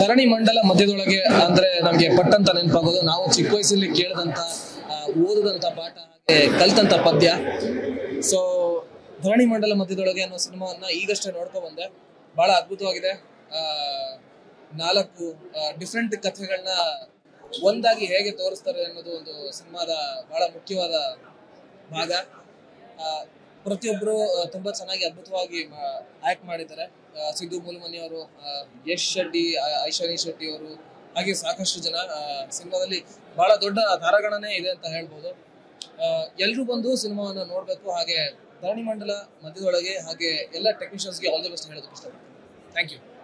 ಧರಣಿ ಮಂಡಲ ಮಧ್ಯದೊಳಗೆ ಅಂದ್ರೆ ನಮ್ಗೆ ಪಟ್ಟಂತ ನೆನಪಾಗೋದು ನಾವು ಚಿಕ್ಕ ವಯಸ್ಸಲ್ಲಿ ಕೇಳಿದಂತ ಆ, ಓದಿದಂತ ಪಾಠ ಹಾಗೆ ಕಲ್ತಂತ ಪದ್ಯ ಸೊ ಧರಣಿ ಮಂಡಲ ಮಧ್ಯದೊಳಗೆ ಅನ್ನೋ ಸಿನಿಮಾವನ್ನ ಈಗಷ್ಟೇ ನೋಡ್ಕೊ ಬಂದೆ ಬಹಳ ಅದ್ಭುತವಾಗಿದೆ ಆ, ನಾಲ್ಕು ಡಿಫ್ರೆಂಟ್ ಕಥೆಗಳನ್ನ ಒಂದಾಗಿ ಹೇಗೆ ತೋರಿಸ್ತಾರೆ ಅನ್ನೋದು ಒಂದು ಸಿನಿಮಾದ ಬಹಳ ಮುಖ್ಯವಾದ ಭಾಗ ಆ, ಪ್ರತಿಯೊಬ್ರು ಆ, ತುಂಬಾ ಚೆನ್ನಾಗಿ ಅದ್ಭುತವಾಗಿ ಆಕ್ಟ್ ಮಾಡಿದ್ದಾರೆ ಆ, ಸಿದ್ದು ಮೂಲಮನಿ ಅವರು ಆ, ಯಶ್ ಶೆಟ್ಟಿ ಆ, ಐಶಾನಿ ಶೆಟ್ಟಿ ಅವರು ಹಾಗೆ ಸಾಕಷ್ಟು ಜನ ಆ, ಸಿನಿಮಾದಲ್ಲಿ ಬಹಳ ದೊಡ್ಡ ತಾರಾಗಣನೆ ಇದೆ ಅಂತ ಹೇಳ್ಬೋದು ಎಲ್ಲರೂ ಬಂದು ಸಿನಿಮಾವನ್ನ ನೋಡ್ಬೇಕು ಹಾಗೆ ಧರಣಿ ಮಂಡಲ ಮಧ್ಯದೊಳಗೆ ಹಾಗೆ ಎಲ್ಲ ಟೆಕ್ನಿಷಿಯನ್ಸ್ಗೆ ಆಲ್ ದ ಬೆಸ್ಟ್ ಹೇಳೋದಕ್ಕೆ ಇಷ್ಟಪಡ್ತೀನಿ ಥ್ಯಾಂಕ್ ಯು